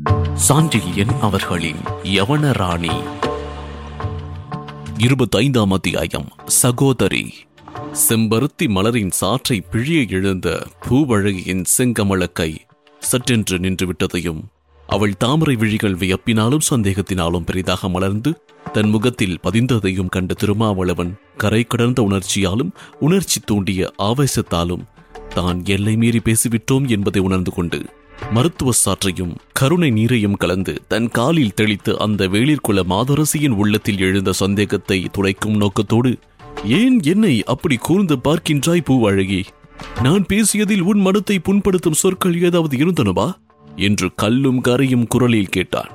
சாண்டில்யன் அவர்களின் யவன ராணி இருபத்தைந்தாம் அத்தியாயம் சகோதரி செம்பருத்தி மலரின் சாற்றை பிழிய எழுந்த பூவழகியின் செங்கமலக்கை சற்றென்று நின்று விட்டதையும் அவள் தாமரை விழிகள் வியப்பினாலும் சந்தேகத்தினாலும் பெரிதாக மலர்ந்து தன் முகத்தில் பதிந்ததையும் கண்ட திருமாவளவன் கரை கடந்த உணர்ச்சியாலும் உணர்ச்சி தூண்டிய ஆவேசத்தாலும் தான் எல்லை மீறி பேசிவிட்டோம் என்பதை உணர்ந்து கொண்டு மருத்துவ சாற்றையும் கருணை நீரையும் கலந்து தன் காலில் தெளித்து அந்த வேளிர்குல மாதரசியின் உள்ளத்தில் எழுந்த சந்தேகத்தை துடைக்கும் நோக்கத்தோடு ஏன் என்னை அப்படி கூர்ந்து பார்க்கின்றாய் பூவழகி நான் பேசியதில் உன் மனத்தை புண்படுத்தும் சொற்கள் ஏதாவது இருந்தனவா என்று கல்லும் கரையும் குரலில் கேட்டான்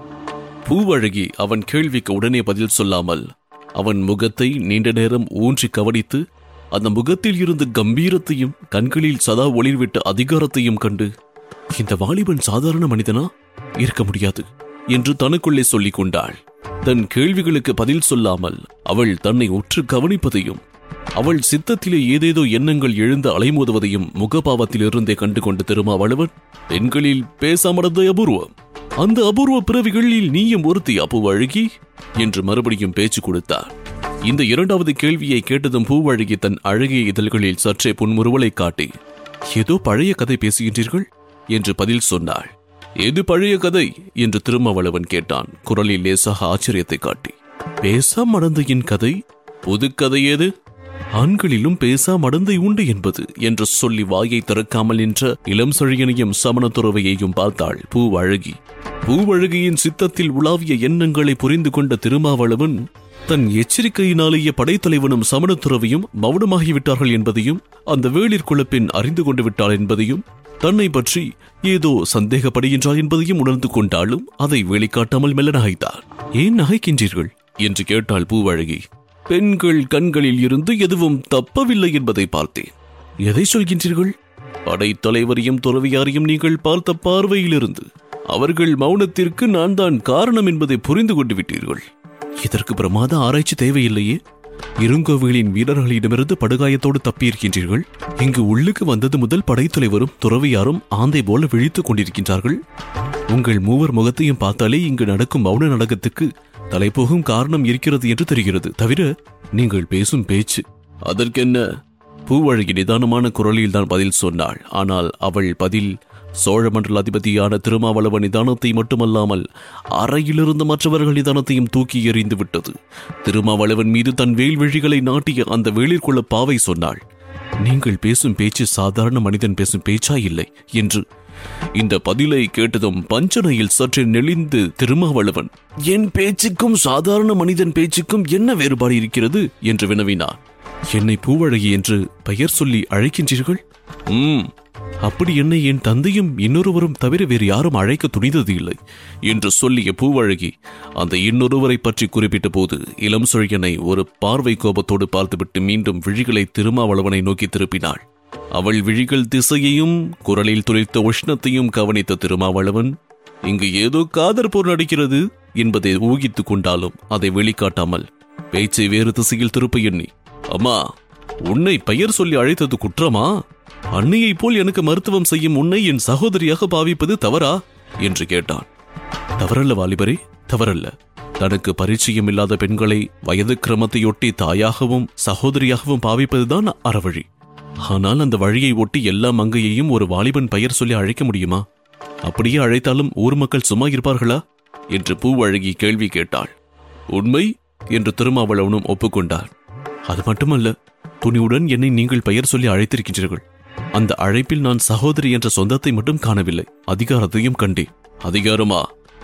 பூவழகி அவன் கேள்விக்கு உடனே பதில் சொல்லாமல் அவன் முகத்தை நீண்ட நேரம் ஊன்றி கவனித்து அந்த முகத்தில் இருந்த கம்பீரத்தையும் கண்களில் சதா ஒளிர்விட்ட அதிகாரத்தையும் கண்டு இந்த வாலிபன் சாதாரண மனிதனா இருக்க முடியாது என்று தனக்குள்ளே சொல்லிக் கொண்டாள் தன் கேள்விகளுக்கு பதில் சொல்லாமல் அவள் தன்னை உற்று கவனிப்பதையும் அவள் சித்தத்திலே ஏதேதோ எண்ணங்கள் எழுந்து அலைமோதுவதையும் முகபாவத்திலிருந்தே கண்டு கொண்டு திருமாவளவன் பெண்களில் பேசாமறந்த அபூர்வம் அந்த அபூர்வ பிறவிகளில் நீயும் ஒருத்தி அப்புவழகி என்று மறுபடியும் பேச்சு கொடுத்தார் இந்த இரண்டாவது கேள்வியை கேட்டதும் பூவழகி தன் அழகிய இதழ்களில் சற்றே புன்முறுவலை காட்டி ஏதோ பழைய கதை பேசுகின்றீர்கள் என்று பதில் சொன்னாள் எது பழைய கதை என்று திருமாவளவன் கேட்டான் குரலில் லேசாக ஆச்சரியத்தை காட்டி பேசா மடந்தையின் கதை புதுக்கதை ஏது ஆண்களிலும் பேசா மடந்தை உண்டு என்பது என்று சொல்லி வாயை திறக்காமல் நின்ற இளம் செழியனையும் சமணத்துறவையையும் பார்த்தாள் பூவழகி பூவழகியின் சித்தத்தில் உலாவிய எண்ணங்களை புரிந்து கொண்ட திருமாவளவன் தன் எச்சரிக்கையினாலேயே படைத்தலைவனும் சமணத்துறவையும் மௌனமாகிவிட்டார்கள் என்பதையும் அந்த வேளிர் குலப்பெண் அறிந்து கொண்டு விட்டாள் என்பதையும் தன்னை பற்றி ஏதோ சந்தேகப்படுகின்றார் என்பதையும் உணர்ந்து கொண்டாலும் அதை வெளிக்காட்டாமல் மெல்ல நகைத்தார் ஏன் நகைக்கின்றீர்கள் என்று கேட்டாள் பூவழகி பெண்கள் கண்களில் இருந்து எதுவும் தப்பவில்லை என்பதை பார்த்தேன் எதை சொல்கின்றீர்கள் படைத்தலைவரையும் துறவியாரையும் நீங்கள் பார்த்த பார்வையிலிருந்து அவர்கள் மௌனத்திற்கு நான் தான் காரணம் என்பதை புரிந்து கொண்டு விட்டீர்கள் இதற்கு பிரமாத ஆராய்ச்சி தேவையில்லையே இருங்கோவிலின் வீரர்களிடமிருந்து படுகாயத்தோடு தப்பியிருக்கின்றீர்கள் இங்கு உள்ளுக்கு வந்தது முதல் படைத்தலைவரும் துறவியாரும் ஆந்தை போல விழித்துக் கொண்டிருக்கின்றார்கள் உங்கள் மூவர் முகத்தையும் பார்த்தாலே இங்கு நடக்கும் மௌன நாடகத்துக்கு தலைப்போகும் காரணம் இருக்கிறது என்று தெரிகிறது தவிர நீங்கள் பேசும் பேச்சு அதற்கென்ன பூவழகி நிதானமான குரலில் தான் பதில் சொன்னாள் ஆனால் அவள் பதில் சோழ மண்டல அதிபதியான திருமாவளவன் நிதானத்தை மட்டுமல்லாமல் அறையிலிருந்து மற்றவர்கள் நிதானத்தையும் தூக்கி எறிந்து விட்டது திருமாவளவன் மீது தன் வேல்விழிகளை நாட்டிய அந்த வேளிற்குள்ள பாவை சொன்னாள் நீங்கள் பேசும் பேச்சு சாதாரண மனிதன் பேசும் பேச்சா இல்லை என்று இந்த பதிலை கேட்டதும் பஞ்சனையில் சற்று நெளிந்து திருமாவளவன் என் பேச்சுக்கும் சாதாரண மனிதன் பேச்சுக்கும் என்ன வேறுபாடு இருக்கிறது என்று வினவினார் என்னை பூவழகி என்று பெயர் சொல்லி அழைக்கின்றீர்கள் ம் அப்படி என்னை என் தந்தையும் இன்னொருவரும் தவிர வேறு யாரும் அழைக்க துணிந்தது இல்லை என்று சொல்லிய பூவழகி அந்த இன்னொருவரை பற்றி குறிப்பிட்ட போது இளம் சொழியனை ஒரு பார்வை கோபத்தோடு பார்த்துவிட்டு மீண்டும் விழிகளை திருமாவளவனை நோக்கி திருப்பினாள் அவள் விழிகள் திசையையும் குரலில் துளிர்த்த உஷ்ணத்தையும் கவனித்த திருமாவளவன் இங்கு ஏதோ காதற் போர் நடக்கிறது என்பதை ஊகித்துக் கொண்டாலும் அதை வெளிக்காட்டாமல் பேச்சை வேறு திசையில் திருப்ப எண்ணி அம்மா உன்னை பெயர் சொல்லி அழைத்தது குற்றமா அன்னையைப் போல் எனக்கு மருத்துவம் செய்யும் உன்னை என் சகோதரியாக பாவிப்பது தவறா என்று கேட்டான் தவறல்ல வாலிபரே தவறல்ல தனக்கு பரிச்சயம் இல்லாத பெண்களை வயது கிரமத்தையொட்டி தாயாகவும் சகோதரியாகவும் பாவிப்பதுதான் அறவழி ஆனால் அந்த வழியை ஒட்டி எல்லா மங்கையையும் ஒரு வாலிபன் பெயர் சொல்லி அழைக்க முடியுமா அப்படியே அழைத்தாலும் ஊர் மக்கள் சும்மா இருப்பார்களா என்று பூவழகி கேள்வி கேட்டாள் உண்மை என்று திருமாவளவனும் ஒப்புக்கொண்டார் அது மட்டுமல்ல துணிவுடன் என்னை நீங்கள் பெயர் சொல்லி அழைத்திருக்கின்றீர்கள் அந்த அழைப்பில் நான் சகோதரி என்ற சொந்தத்தை மட்டும் காணவில்லை அதிகாரத்தையும் கண்டேன் அதிகாரமா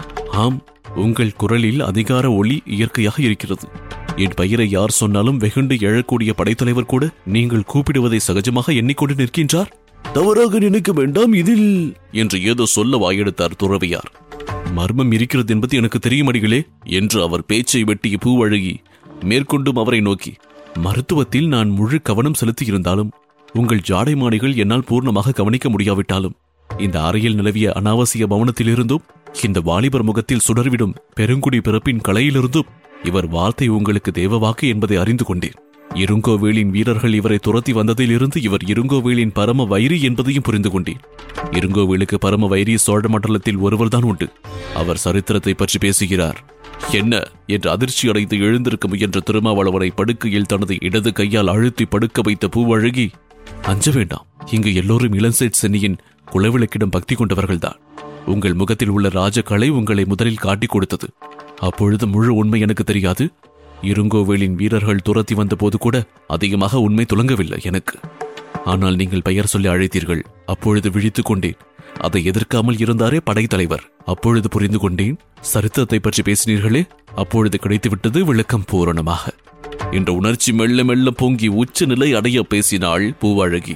ஆம் உங்கள் குரலில் அதிகார ஒளி இயற்கையாக இருக்கிறது என் பெயரை யார் சொன்னாலும் வெகுண்டு எழக்கூடிய படைத்தலைவர் கூட நீங்கள் கூப்பிடுவதை சகஜமாக எண்ணிக்கொண்டு நிற்கின்றார் தவறாக நினைக்க வேண்டாம் இதில் என்று ஏதோ சொல்ல வாயெடுத்தார் துறவியார் மர்மம் இருக்கிறது என்பது எனக்கு தெரியுமடிகளே என்று அவர் பேச்சை வெட்டிய பூவழகி மேற்கொண்டும் அவரை நோக்கி மருத்துவத்தில் நான் முழு கவனம் செலுத்தியிருந்தாலும் உங்கள் ஜாடை மாடிகள் என்னால் பூர்ணமாக கவனிக்க முடியாவிட்டாலும் இந்த அறையில் நிலவிய அனாவசிய மௌனத்திலிருந்தும் இந்த வாலிபர் முகத்தில் சுடர்விடும் பெருங்குடி பிறப்பின் கலையிலிருந்தும் இவர் வார்த்தை உங்களுக்கு தேவ வாக்கு என்பதை அறிந்து கொண்டேன் இருங்கோவேலின் வீரர்கள் இவரை துரத்தி வந்ததிலிருந்து இவர் இருங்கோவேலின் பரம வைரி என்பதையும் புரிந்து கொண்டேன் இருங்கோவேலுக்கு பரம வைரி சோழ மண்டலத்தில் ஒருவர்தான் உண்டு அவர் சரித்திரத்தை பற்றி பேசுகிறார் என்ன என்று அதிர்ச்சி அடைந்து எழுந்திருக்க முயன்ற திருமாவளவனை படுக்கையில் தனது இடது கையால் அழுத்தி படுக்க வைத்த பூவழகி அஞ்ச வேண்டாம் இங்கு எல்லோரும் இளஞ்சேட் சென்னியின் குலவிளக்கிடம் பக்தி கொண்டவர்கள்தான் உங்கள் முகத்தில் உள்ள ராஜகலை உங்களை முதலில் காட்டிக் கொடுத்தது அப்பொழுது முழு உண்மை எனக்கு தெரியாது இருங்கோவேலின் வீரர்கள் துரத்தி வந்தபோது கூட அதிகமாக உண்மை துலங்கவில்லை எனக்கு ஆனால் நீங்கள் பெயர் சொல்லி அழைத்தீர்கள் அப்பொழுது விழித்துக் கொண்டேன் அதை எதிர்க்காமல் இருந்தாரே படைத்தலைவர் அப்பொழுது புரிந்து கொண்டேன் சரித்திரத்தை பற்றி பேசினீர்களே அப்பொழுது கிடைத்துவிட்டது விளக்கம் பூரணமாக என்ற உணர்ச்சி மெல்ல மெல்ல பொங்கி உச்ச நிலை அடைய பேசினாள் பூவழகி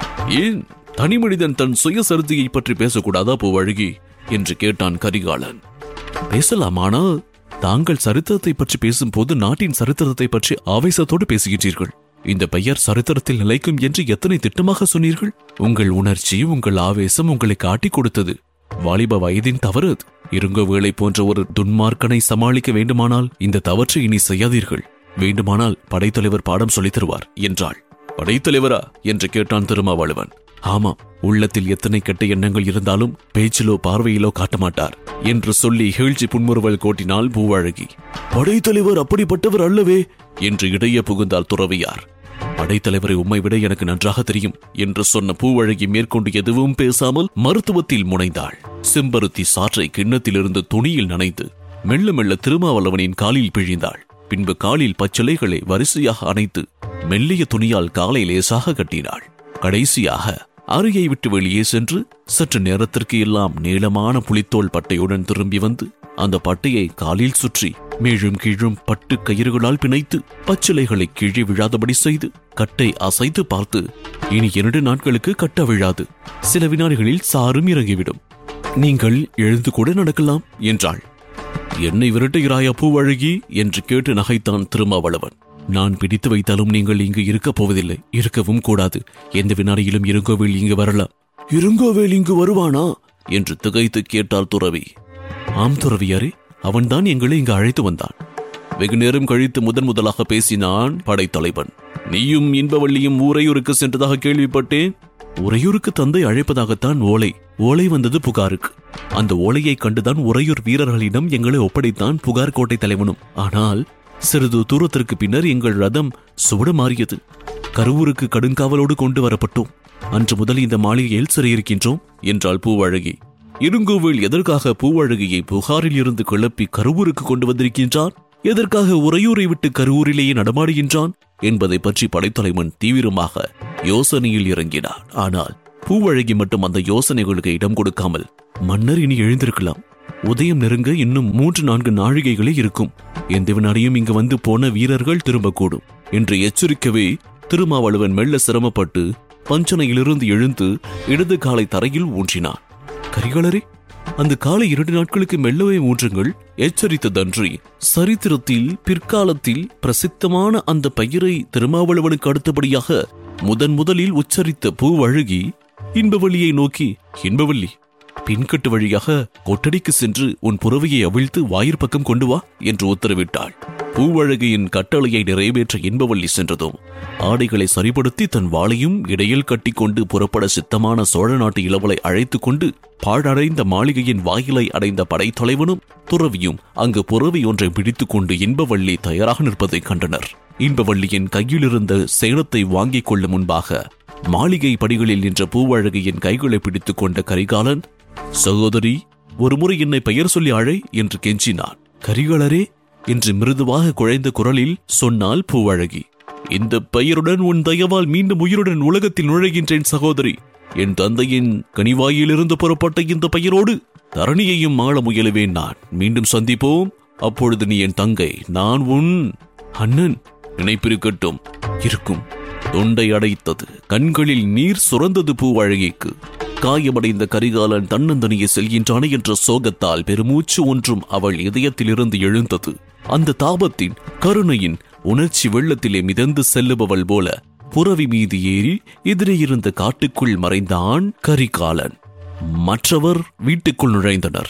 ஏன் தனி மனிதன் தன் சுயசரிதையை பற்றி பேசக்கூடாதா பூவழகி என்று கேட்டான் கரிகாலன் பேசலாம் ஆனால் தாங்கள் சரித்திரத்தை பற்றி பேசும்போது நாட்டின் சரித்திரத்தை பற்றி ஆவேசத்தோடு பேசுகின்றீர்கள் இந்த பெயர் சரித்திரத்தில் நிலைக்கும் என்று எத்தனை திட்டமாக சொன்னீர்கள் உங்கள் உணர்ச்சி உங்கள் ஆவேசம் உங்களை காட்டிக் கொடுத்தது வாலிப வயதின் தவறு அது இருங்க வேளை போன்ற ஒரு துன்மார்க்கனை சமாளிக்க வேண்டுமானால் இந்த தவற்றை இனி செய்யாதீர்கள் வேண்டுமானால் படைத்தலைவர் பாடம் சொல்லித் தருவார் என்றாள் படைத்தலைவரா என்று கேட்டான் திருமாவளவன் ஆமாம் உள்ளத்தில் எத்தனை கெட்ட எண்ணங்கள் இருந்தாலும் பேச்சிலோ பார்வையிலோ காட்ட மாட்டார் என்று சொல்லி இகழ்ச்சி புன்முறுவல் கோட்டினாள் பூவழகி படைத்தலைவர் அப்படிப்பட்டவர் அல்லவே என்று இடையே புகுந்தால் துறவியார் படைத்தலைவரை உம்மை விட எனக்கு நன்றாக தெரியும் என்று சொன்ன பூவழகி மேற்கொண்டு எதுவும் பேசாமல் மருத்துவத்தில் முனைந்தாள் செம்பருத்தி சாற்றை கிண்ணத்திலிருந்து துணியில் நனைந்து மெல்ல மெல்ல திருமாவளவனின் காலில் பிழிந்தாள் பின்பு காலில் பச்சிலைகளை வரிசையாக அணைத்து மெல்லிய துணியால் காலை லேசாக கட்டினாள் கடைசியாக அருகை விட்டு வெளியே சென்று சற்று நேரத்திற்கு எல்லாம் நீளமான புலித்தோல் பட்டையுடன் திரும்பி வந்து அந்த பட்டையை காலில் சுற்றி மேழும் கீழும் பட்டு கயிறுகளால் பிணைத்து பச்சிலைகளை கீழே விழாதபடி செய்து கட்டை அசைத்து பார்த்து இனி இரண்டு நாட்களுக்கு கட்ட விழாது சில வினாடிகளில் சாரும் இறங்கிவிடும் நீங்கள் எழுந்து கூட நடக்கலாம் என்றாள் என்னை விரட்டுகிறாயா பூவழகி என்று கேட்டு நகைத்தான் திருமாவளவன் நான் பிடித்து வைத்தாலும் நீங்கள் இங்கு இருக்கப் போவதில்லை இருக்கவும் கூடாது எந்த வினாடியிலும் இருங்கோவில் இங்கு வரலாம் இருங்கோவேல் இங்கு வருவானா என்று திகைத்து கேட்டாள் துறவி ஆம் துறவியாரே அவன்தான் எங்களை இங்கு அழைத்து வந்தான் வெகு நேரம் கழித்து முதன் முதலாக பேசினான் படைத்தலைவன் நீயும் இன்பவள்ளியும் ஊரையூருக்கு சென்றதாக கேள்விப்பட்டேன் உறையூருக்கு தந்தை அழைப்பதாகத்தான் ஓலை ஓலை வந்தது புகாருக்கு அந்த ஓலையை கண்டுதான் உறையூர் வீரர்களிடம் எங்களை ஒப்படைத்தான் புகார் கோட்டை தலைவனும் ஆனால் சிறிது தூரத்திற்கு பின்னர் எங்கள் ரதம் சுவடு மாறியது கருவூருக்கு கடுங்காவலோடு கொண்டு வரப்பட்டோம் அன்று முதல் இந்த மாளிகையில் சிறையிருக்கின்றோம் என்றாள் பூவழகி இருங்கோவில் எதற்காக பூவழகியை புகாரில் இருந்து கிளப்பி கருவூருக்கு கொண்டு வந்திருக்கின்றான் எதற்காக உறையூரை விட்டு கருவூரிலேயே நடமாடுகின்றான் என்பதை பற்றி படைத்தலைவன் தீவிரமாக யோசனையில் இறங்கினார் ஆனால் பூவழகி மட்டும் அந்த யோசனைகளுக்கு இடம் கொடுக்காமல் மன்னர் இனி எழுந்திருக்கலாம் உதயம் நெருங்க இன்னும் மூன்று நான்கு நாழிகைகளே இருக்கும் எந்த வினாடியும் இங்கு வந்து போன வீரர்கள் திரும்பக்கூடும் என்று எச்சரிக்கவே திருமாவளவன் மெல்ல சிரமப்பட்டு பஞ்சனையிலிருந்து எழுந்து இடது காலை தரையில் ஊன்றினான் கரிகாலரே அந்த காலை இரண்டு நாட்களுக்கு மெல்லவே ஊன்றுங்கள் எச்சரித்ததன்றி சரித்திரத்தில் பிற்காலத்தில் பிரசித்தமான அந்த பெயரை திருமாவளவனுக்கு அடுத்தபடியாக முதன் முதலில் உச்சரித்த பூவழகி இன்பவள்ளியை நோக்கி இன்பவள்ளி பின்கட்டு வழியாக கொட்டடிக்கு சென்று உன் புறவையை அவிழ்த்து வாயிற் பக்கம் கொண்டு வா என்று உத்தரவிட்டாள் பூவழகியின் கட்டளையை நிறைவேற்ற இன்பவள்ளி சென்றதும் ஆடைகளை சரிப்படுத்தி தன் வாளையும் இடையில் கட்டிக்கொண்டு புறப்பட சித்தமான சோழ நாட்டு இளவலை அழைத்துக் கொண்டு பாழடைந்த மாளிகையின் வாயிலை அடைந்த படைத்தலைவனும் துறவியும் அங்கு புறவி ஒன்றை பிடித்துக் கொண்டு இன்பவள்ளி தயாராக நிற்பதைக் கண்டனர் இன்பவள்ளியின் கையிலிருந்த சேலத்தை வாங்கிக் கொள்ளும் முன்பாக மாளிகை படிகளில் நின்ற பூவழகியின் கைகளை பிடித்துக் கொண்ட கரிகாலன் சகோதரி ஒருமுறை என்னை பெயர் சொல்லி அழை என்று கெஞ்சினான் கரிகாலரே என்று மிருதுவாக குழைந்த குரலில் சொன்னால் பூவழகி இந்த பெயருடன் உன் தயவால் மீண்டும் உயிருடன் உலகத்தில் நுழைகின்றேன் சகோதரி என் தந்தையின் கனிவாயிலிருந்து புறப்பட்ட இந்த பெயரோடு தரணியையும் ஆள முயலுவேன் நான் மீண்டும் சந்திப்போம் அப்பொழுது நீ என் தங்கை நான் உன் அண்ணன் நினைப்பிருக்கட்டும் இருக்கும் தொண்டை அடைத்தது கண்களில் நீர் சுரந்தது பூவழகிக்கு காயமடைந்த கரிகாலன் தன்னந்தனியே செல்கின்றானே என்ற சோகத்தால் பெருமூச்சு ஒன்றும் அவள் இதயத்திலிருந்து எழுந்தது அந்த தாபத்தின் கருணையின் உணர்ச்சி வெள்ளத்திலே மிதந்து செல்லுபவள் போல புறவி மீது ஏறி எதிரே இருந்த காட்டுக்குள் மறைந்தான் கரிகாலன் மற்றவர் வீட்டுக்குள் நுழைந்தனர்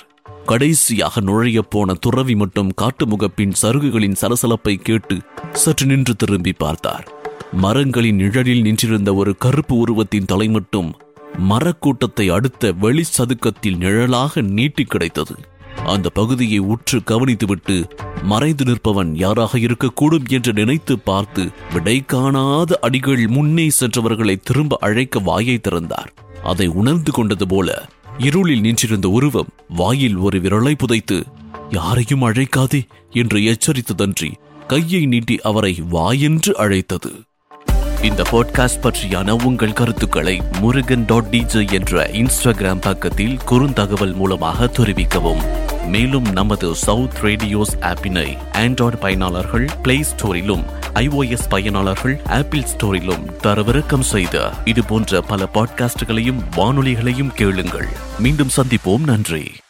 கடைசியாக நுழையப் போன துறவி மட்டும் காட்டுமுகப்பின் சருகுகளின் சலசலப்பை கேட்டு சற்று நின்று திரும்பி பார்த்தார் மரங்களின் நிழலில் நின்றிருந்த ஒரு கருப்பு உருவத்தின் தலை மட்டும் மரக்கூட்டத்தை அடுத்த வெளி சதுக்கத்தில் நிழலாக நீட்டி கிடைத்தது அந்த பகுதியை உற்று கவனித்துவிட்டு மறைந்து நிற்பவன் யாராக இருக்கக்கூடும் என்று நினைத்து பார்த்து விடை காணாத அடிகள் முன்னே சென்றவர்களை திரும்ப அழைக்க வாயை திறந்தார் அதை உணர்ந்து கொண்டது போல இருளில் நின்றிருந்த உருவம் வாயில் ஒரு விரலை புதைத்து யாரையும் அழைக்காதே என்று எச்சரித்ததன்றி கையை நீட்டி அவரை வாயென்று அழைத்தது இந்த பாட்காஸ்ட் பற்றியான உங்கள் கருத்துக்களை முருகன் டாட் டிஜே என்ற இன்ஸ்டாகிராம் பக்கத்தில் குறுந்தகவல் மூலமாக தெரிவிக்கவும் மேலும் நமது சவுத் ரேடியோஸ் ஆப்பினை ஆண்ட்ராய்டு பயனாளர்கள் பிளே ஸ்டோரிலும் ஐஓஎஸ் பயனாளர்கள் ஆப்பிள் ஸ்டோரிலும் தரவிறக்கம் செய்த இது போன்ற பல பாட்காஸ்டுகளையும் வானொலிகளையும் கேளுங்கள் மீண்டும் சந்திப்போம் நன்றி